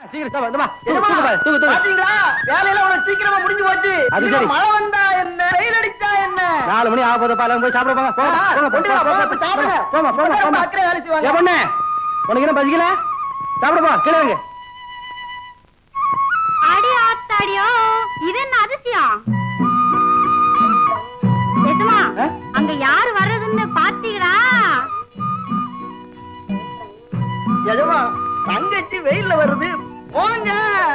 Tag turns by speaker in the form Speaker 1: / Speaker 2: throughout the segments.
Speaker 1: சீக்கிரம் வா, வந்து வா. தூக்கு,
Speaker 2: எஜமா,
Speaker 1: தூக்கு பாரு, தூக்கு, தூக்கு.
Speaker 2: பாத்தீங்களா வேலையெல்லாம் உனக்கு சீக்கிரமா முடிஞ்சு போச்சு
Speaker 1: அது
Speaker 2: இனிமே
Speaker 1: சரி.
Speaker 2: மழை வந்தா என்ன வெயில் அடிச்சா என்ன
Speaker 1: நாலு மணி ஆக போகுது பாலம் போய் சாப்பிட போங்க போங்க,
Speaker 2: ஆ,
Speaker 1: போங்க,
Speaker 2: கொண்டு வா,
Speaker 1: போங்க,
Speaker 2: போங்க, போய் சாப்பிடுங்க.
Speaker 1: போங்க, போங்க,
Speaker 2: இப்பதான்
Speaker 1: போங்க.
Speaker 2: பாக்குறேன், வேலை செய்வாங்க.
Speaker 1: ஏன் பொண்ணு உனக்கு என்ன பசிக்கல சாப்பிட போ கீழே வாங்க
Speaker 3: அடி ஆத்தாடியோ இது என்ன அதிசயம் எதுமா
Speaker 1: ஆ?
Speaker 3: அங்க யாரு வர்றதுன்னு பாத்தீங்களா
Speaker 2: எஜமா தங்கச்சி வெயில்ல வருது போங்க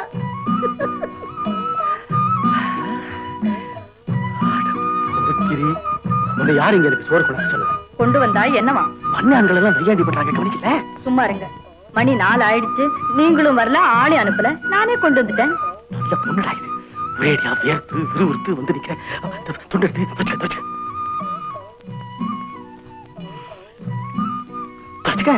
Speaker 1: கிரி உன்னை யார் இங்க எனக்கு சோறு கொண்டாட சொல்லுங்க
Speaker 4: கொண்டு வந்தா என்னவா
Speaker 1: மண்ணான்கள் எல்லாம் நையாண்டி பண்றாங்க கவனிக்கல
Speaker 4: சும்மா இருங்க மணி நாலு ஆயிடுச்சு நீங்களும் வரல ஆளே அனுப்பல நானே கொண்டு வந்துட்டேன்
Speaker 1: நல்ல பொண்ணுடா இது ஒரேடியா வியர்த்து விறுவிறுத்து வந்து நிக்கிறேன் துண்டு எடுத்து வச்சுக்க வச்சுக்க வச்சுக்க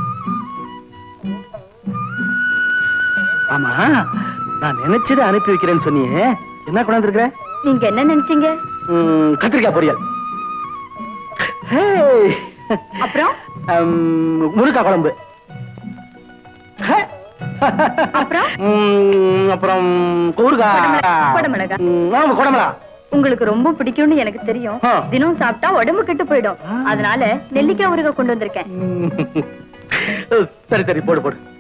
Speaker 1: ஆமா நான் நினைச்சதை அனுப்பி வைக்கிறேன்னு சொன்னியே என்ன கொண்டாந்து இருக்கிற
Speaker 4: நீங்க என்ன நினைச்சீங்க
Speaker 1: கத்திரிக்காய் பொரியல் ஹேய்.
Speaker 4: அப்புறம்
Speaker 1: ஹம், முருங்கைக்காய் குழம்பு ஹே.
Speaker 4: அப்புறம்?
Speaker 1: ம், அப்புறம் ஊறுகாய்
Speaker 4: குடமிளகா.
Speaker 1: ம், ஆமா குடமிளகா
Speaker 4: உங்களுக்கு ரொம்ப பிடிக்கும்னு எனக்கு தெரியும்
Speaker 1: ஆ.
Speaker 4: தினம் சாப்பிட்டா உடம்பு கெட்டு போயிடும் அதனால நெல்லிக்காய் ஊறுகாய் கொண்டு வந்திருக்கேன்
Speaker 1: ம். சரி சரி போடு போடு